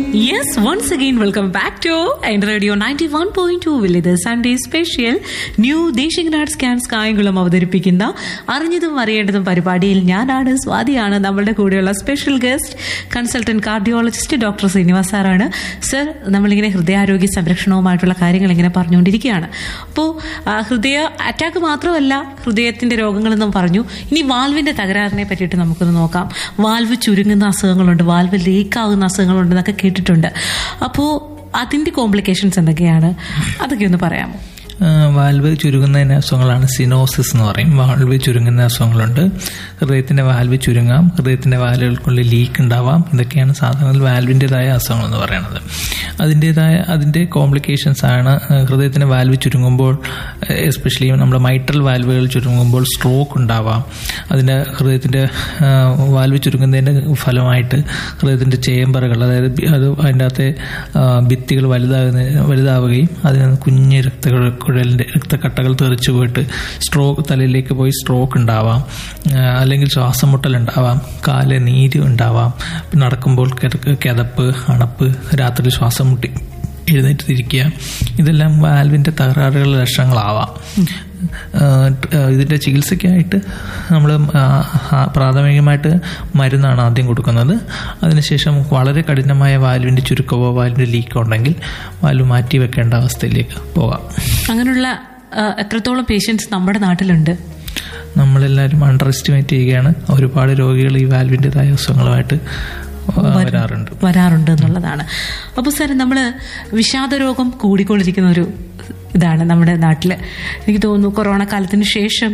Yes, once again, welcome back to End Radio 91.2 വില്ലിത് Sunday special new Desikanad scans Kayamkulam അവതരിപ്പിക്കുന്ന അറിഞ്ഞതും അറിയേണ്ടതും പരിപാടിയിൽ ഞാനാണ് സ്വാതിയാണ് നമ്മളുടെ കൂടെയുള്ള special guest consultant cardiologist doctor Srinivas സാറാണ് സർ നമ്മളിങ്ങനെ ഹൃദയാരോഗ്യ സംരക്ഷണവുമായിട്ടുള്ള കാര്യങ്ങൾ ഇങ്ങനെ പറഞ്ഞുകൊണ്ടിരിക്കുകയാണ് അപ്പോൾ ഹൃദയ അറ്റാക്ക് മാത്രമല്ല ഹൃദയത്തിന്റെ രോഗങ്ങളെന്നും പറഞ്ഞു ഇനി വാൽവിന്റെ തകരാറിനെ പറ്റിയിട്ട് നമുക്കൊന്ന് നോക്കാം വാൽവ് ചുരുങ്ങുന്ന അസുഖങ്ങളുണ്ട് വാൽവ് ലീക്ക് ആകുന്ന അസുഖങ്ങളുണ്ട് എന്നൊക്കെ കേട്ടിട്ടുണ്ട് അപ്പോൾ അതിന്റെ കോംപ്ലിക്കേഷൻസ് എന്തൊക്കെയാണ് അതൊക്കെ ഒന്ന് പറയാമോ വാൽവ് ചുരുങ്ങുന്നതിന് അസുഖങ്ങളാണ് സിനോസിസ് എന്ന് പറയും വാൽവ് ചുരുങ്ങുന്ന അസുഖങ്ങളുണ്ട് ഹൃദയത്തിന്റെ വാൽവ് ചുരുങ്ങാം ഹൃദയത്തിന്റെ വാൽവുകൾക്കുള്ളിൽ ലീക്ക് ഉണ്ടാവാം ഇതൊക്കെയാണ് സാധാരണ വാൽവിൻ്റെതായ അസുഖങ്ങൾ എന്ന് പറയുന്നത് അതിൻ്റെതായ അതിൻ്റെ കോംപ്ലിക്കേഷൻസ് ആണ് ഹൃദയത്തിന്റെ വാൽവ് ചുരുങ്ങുമ്പോൾ എസ്പെഷ്യലി നമ്മുടെ മൈട്രൽ വാൽവുകൾ ചുരുങ്ങുമ്പോൾ സ്ട്രോക്ക് ഉണ്ടാവാം അതിൻ്റെ ഹൃദയത്തിന്റെ വാൽവ് ചുരുങ്ങുന്നതിൻ്റെ ഫലമായിട്ട് ഹൃദയത്തിന്റെ ചേമ്പറുകൾ അതായത് അത് അതിൻ്റെ അകത്തെ ഭിത്തികൾ വലുതാകുന്ന വലുതാവുകയും അതിൽ നിന്ന് കുഞ്ഞ് രക്തകൾ കുഴലിൻ്റെ രക്തക്കട്ടകൾ തെറിച്ചു പോയിട്ട് സ്ട്രോക്ക് തലയിലേക്ക് പോയി സ്ട്രോക്ക് ഉണ്ടാവാം അല്ലെങ്കിൽ ശ്വാസം മുട്ടൽ ഉണ്ടാവാം കാല് നീര് ഉണ്ടാവാം നടക്കുമ്പോൾ കിതപ്പ് അണപ്പ് രാത്രി ശ്വാസം മുട്ടി എഴുന്നേറ്റ് തിരിക്കുക ഇതെല്ലാം വാൽവിൻ്റെ തകരാറുകളുടെ ലക്ഷണങ്ങളാവാം ഇതിൻ്റെ ചികിത്സയ്ക്കായിട്ട് നമ്മൾ പ്രാഥമികമായിട്ട് മരുന്നാണ് ആദ്യം കൊടുക്കുന്നത് അതിനുശേഷം വളരെ കഠിനമായ വാൽവിൻ്റെ ചുരുക്കമോ വാൽവിൻ്റെ ലീക്കോ ഉണ്ടെങ്കിൽ വാൽവ് മാറ്റി വെക്കേണ്ട അവസ്ഥയിലേക്ക് പോകാം അങ്ങനെയുള്ള എത്രത്തോളം പേഷ്യൻസ് നമ്മുടെ നാട്ടിലുണ്ട് നമ്മളെല്ലാവരും അണ്ടർ എസ്റ്റിമേറ്റ് ചെയ്യുകയാണ് ഒരുപാട് രോഗികൾ ഈ വാൽവിൻ്റെതായ അസുഖങ്ങളുമായിട്ട് വരാറുണ്ട് വരാറുണ്ട് എന്നുള്ളതാണ് അപ്പോൾ സാർ നമ്മൾ വിഷാദരോഗം കൂടിക്കൊണ്ടിരിക്കുന്ന ഒരു ഇതാണ് നമ്മുടെ നാട്ടിൽ എനിക്ക് തോന്നുന്നു കൊറോണ കാലത്തിന് ശേഷം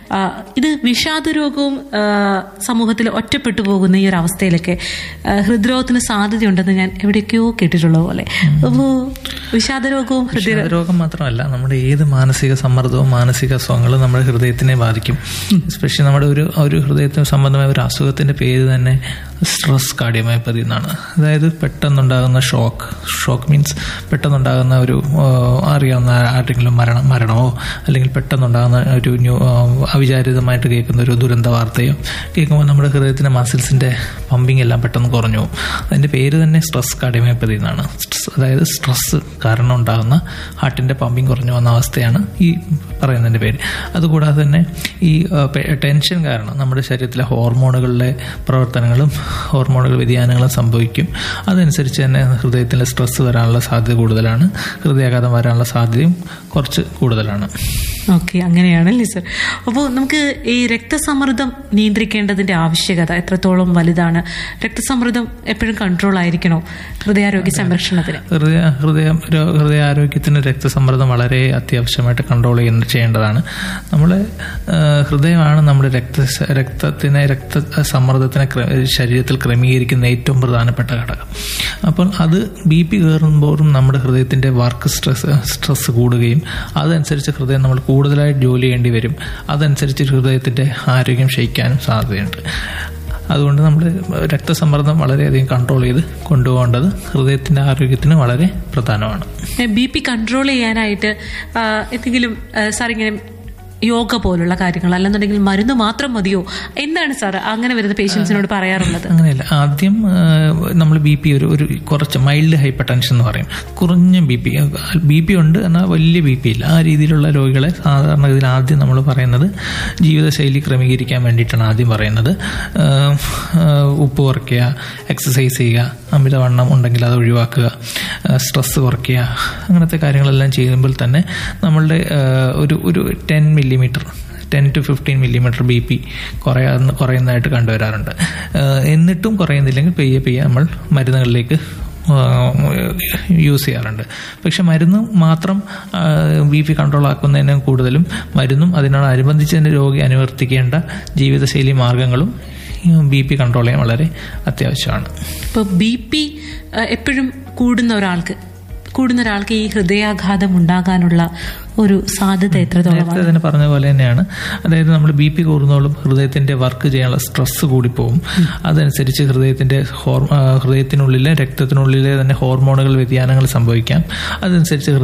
ഇത് വിഷാദരോഗവും സമൂഹത്തിൽ ഒറ്റപ്പെട്ടു പോകുന്ന ഈ ഒരു അവസ്ഥയിലൊക്കെ ഹൃദ്രോഗത്തിന് സാധ്യതയുണ്ടെന്ന് ഞാൻ എവിടെയൊക്കെയോ കേട്ടിട്ടുള്ള പോലെ അപ്പോൾ വിഷാദരോഗവും ഹൃദയരോഗം മാത്രമല്ല നമ്മുടെ ഏത് മാനസിക സമ്മർദ്ദവും മാനസിക അസുഖങ്ങളും നമ്മുടെ ഹൃദയത്തിനെ ബാധിക്കും എസ്പെഷ്യലി നമ്മുടെ ഒരു ഒരു ഹൃദയത്തിന് സംബന്ധമായ ഒരു അസുഖത്തിന്റെ പേര് തന്നെ സ്ട്രെസ് കാർഡിയമയോപ്പതി എന്നാണ് അതായത് പെട്ടെന്നുണ്ടാകുന്ന ഷോക്ക് ഷോക്ക് മീൻസ് പെട്ടെന്നുണ്ടാകുന്ന ഒരു അറിയാവുന്ന ആർക്കെങ്കിലും മരണം മരണമോ അല്ലെങ്കിൽ പെട്ടെന്നുണ്ടാകുന്ന ഒരു ന്യൂ അവിചാരിതമായിട്ട് കേൾക്കുന്ന ഒരു ദുരന്ത വാർത്തയോ കേൾക്കുമ്പോൾ നമ്മുടെ ഹൃദയത്തിൻ്റെ മസിൽസിൻ്റെ പമ്പിങ് എല്ലാം പെട്ടെന്ന് കുറഞ്ഞു പോകും അതിൻ്റെ പേര് തന്നെ സ്ട്രെസ് കാർഡിയമയോപ്പതി എന്നാണ് അതായത് സ്ട്രെസ് കാരണം ഉണ്ടാകുന്ന ഹാർട്ടിൻ്റെ പമ്പിങ് കുറഞ്ഞു വന്ന അവസ്ഥയാണ് ഈ പറയുന്നതിൻ്റെ പേര് അതുകൂടാതെ തന്നെ ഈ ടെൻഷൻ കാരണം നമ്മുടെ ശരീരത്തിലെ ഹോർമോണുകളുടെ പ്രവർത്തനങ്ങളും ഹോർമോണുകൾ വ്യതിയാനങ്ങളും സംഭവിക്കും അതനുസരിച്ച് തന്നെ ഹൃദയത്തിലെ സ്ട്രെസ് വരാനുള്ള സാധ്യത കൂടുതലാണ് ഹൃദയാഘാതം വരാനുള്ള സാധ്യതയും കുറച്ച് കൂടുതലാണ് ഓക്കെ അങ്ങനെയാണല്ലേ സർ അപ്പോൾ നമുക്ക് ഈ രക്തസമ്മർദ്ദം നിയന്ത്രിക്കേണ്ടതിന്റെ ആവശ്യകത എത്രത്തോളം വലുതാണ് രക്തസമ്മർദ്ദം എപ്പോഴും കൺട്രോൾ ആയിരിക്കണോ ഹൃദയാരോഗ്യ സംരക്ഷണത്തിന് ഹൃദയ ഹൃദയ ഹൃദയാരോഗ്യത്തിന് രക്തസമ്മർദ്ദം വളരെ അത്യാവശ്യമായിട്ട് കൺട്രോൾ ചെയ്യുന്ന ചെയ്യേണ്ടതാണ് നമ്മുടെ ഹൃദയമാണ് നമ്മുടെ രക്ത രക്തത്തിനെ രക്തസമ്മർദ്ദത്തിനെ ശരീരത്തിൽ ക്രമീകരിക്കുന്ന ഏറ്റവും പ്രധാനപ്പെട്ട ഘടകം അപ്പോൾ അത് ബി പി കയറുമ്പോഴും നമ്മുടെ ഹൃദയത്തിന്റെ വർക്ക് സ്ട്രെസ് സ്ട്രെസ് കൂടുകയും അതനുസരിച്ച് ഹൃദയം നമ്മൾ കൂടുതലായിട്ട് ജോലി ചെയ്യേണ്ടി വരും അതനുസരിച്ച് ഹൃദയത്തിന്റെ ആരോഗ്യം ക്ഷയിക്കാനും സാധ്യതയുണ്ട് അതുകൊണ്ട് നമ്മൾ രക്തസമ്മർദ്ദം വളരെയധികം കൺട്രോൾ ചെയ്ത് കൊണ്ടുപോകേണ്ടത് ഹൃദയത്തിന്റെ ആരോഗ്യത്തിന് വളരെ പ്രധാനമാണ് ബി പി കൺട്രോൾ ചെയ്യാനായിട്ട് എന്തെങ്കിലും സാർ ഇങ്ങനെ യോഗ പോലുള്ള കാര്യങ്ങൾ അല്ലെന്നുണ്ടെങ്കിൽ മരുന്ന് മാത്രം മതിയോ എന്താണ് സാർ അങ്ങനെ വരുന്ന പേഷ്യൻസിനോട് പറയാറുള്ളത് അങ്ങനെയല്ല ആദ്യം നമ്മൾ ബി പി ഒരു ഒരു കുറച്ച് മൈൽഡ് ഹൈപ്പർ ടെൻഷൻ എന്ന് പറയും കുറഞ്ഞ ബി പി ബി പി ഉണ്ട് എന്നാൽ വലിയ ബി പി ഇല്ല ആ രീതിയിലുള്ള രോഗികളെ സാധാരണഗതിയിൽ ആദ്യം നമ്മൾ പറയുന്നത് ജീവിതശൈലി ക്രമീകരിക്കാൻ വേണ്ടിയിട്ടാണ് ആദ്യം പറയുന്നത് ഉപ്പ് കുറയ്ക്കുക എക്സസൈസ് ചെയ്യുക അമിതവണ്ണം ഉണ്ടെങ്കിൽ അത് ഒഴിവാക്കുക സ്ട്രെസ് കുറയ്ക്കുക അങ്ങനത്തെ കാര്യങ്ങളെല്ലാം ചെയ്യുമ്പോൾ തന്നെ നമ്മളുടെ ഒരു ഒരു ten millimetre ten to fifteen millimetre B P കുറയാന്ന് കുറയുന്നതായിട്ട് കണ്ടുവരാറുണ്ട് എന്നിട്ടും കുറയുന്നില്ലെങ്കിൽ പെയ്യെ പെയ്യെ നമ്മൾ മരുന്നുകളിലേക്ക് യൂസ് ചെയ്യാറുണ്ട് പക്ഷെ മരുന്ന് മാത്രം ബി പി കൺട്രോൾ ആക്കുന്നതിന് കൂടുതലും മരുന്നും അതിനോടനുബന്ധിച്ച് തന്നെ രോഗി അനുവർത്തിക്കേണ്ട ജീവിതശൈലി മാർഗങ്ങളും ബി പി കൺട്രോൾ ചെയ്യാൻ വളരെ അത്യാവശ്യമാണ് ഇപ്പോൾ ബി പി എപ്പോഴും കൂടുന്ന ഒരാൾക്ക് കൂടുന്ന ഒരാൾക്ക് ഈ ഹൃദയാഘാതം ഉണ്ടാകാനുള്ള ഒരു സാധ്യത എത്രത്തോളം തന്നെ പറഞ്ഞ പോലെ തന്നെയാണ് അതായത് നമ്മൾ ബി പി കൂടുന്നോളും ഹൃദയത്തിന്റെ വർക്ക് ചെയ്യാനുള്ള സ്ട്രെസ് കൂടി പോകും അതനുസരിച്ച് ഹൃദയത്തിന്റെ ഹൃദയത്തിനുള്ളിലെ രക്തത്തിനുള്ളിലെ തന്നെ ഹോർമോണുകൾ വ്യതിയാനങ്ങൾ സംഭവിക്കാം അതനുസരിച്ച്